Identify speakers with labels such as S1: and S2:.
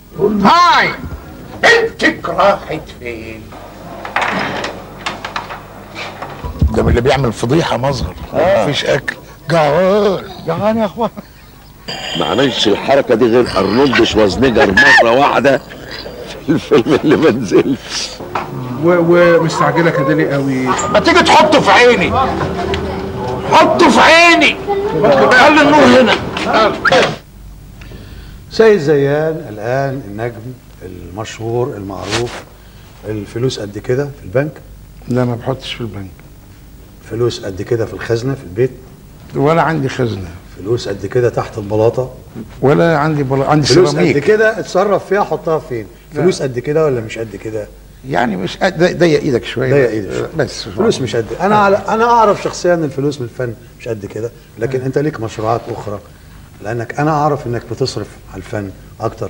S1: هاي بنتك راحت فين ده من اللي بيعمل فضيحه مظهر مفيش اكل جعان جعان يا اخوان
S2: ما عملش الحركه دي غير ارنولد شوازنيجر مره واحده في الفيلم اللي ما نزلش
S3: ومستعجله كده ليه قوي
S1: ما تيجي تحطه في عيني حطه في عيني خلي النور هنا
S4: سيد زيان الآن النجم المشهور المعروف الفلوس قد كده في البنك
S3: لا ما بحطش في البنك
S4: فلوس قد كده في الخزنة في البيت
S3: ولا عندي خزنه
S4: فلوس قد كده تحت البلاطة
S3: ولا عندي بلا... عندي
S4: فلوس قد
S3: سيراميك
S4: كده اتصرف فيها حطها فين فلوس قد كده ولا مش قد كده
S3: يعني مش قد- ضيق ايدك شويه
S4: ضيق ايدك شوية.
S3: بس
S4: فلوس مش قد انا على انا اعرف شخصيا ان الفلوس من الفن مش قد كده لكن انت ليك مشروعات اخرى لانك انا اعرف انك بتصرف على الفن اكتر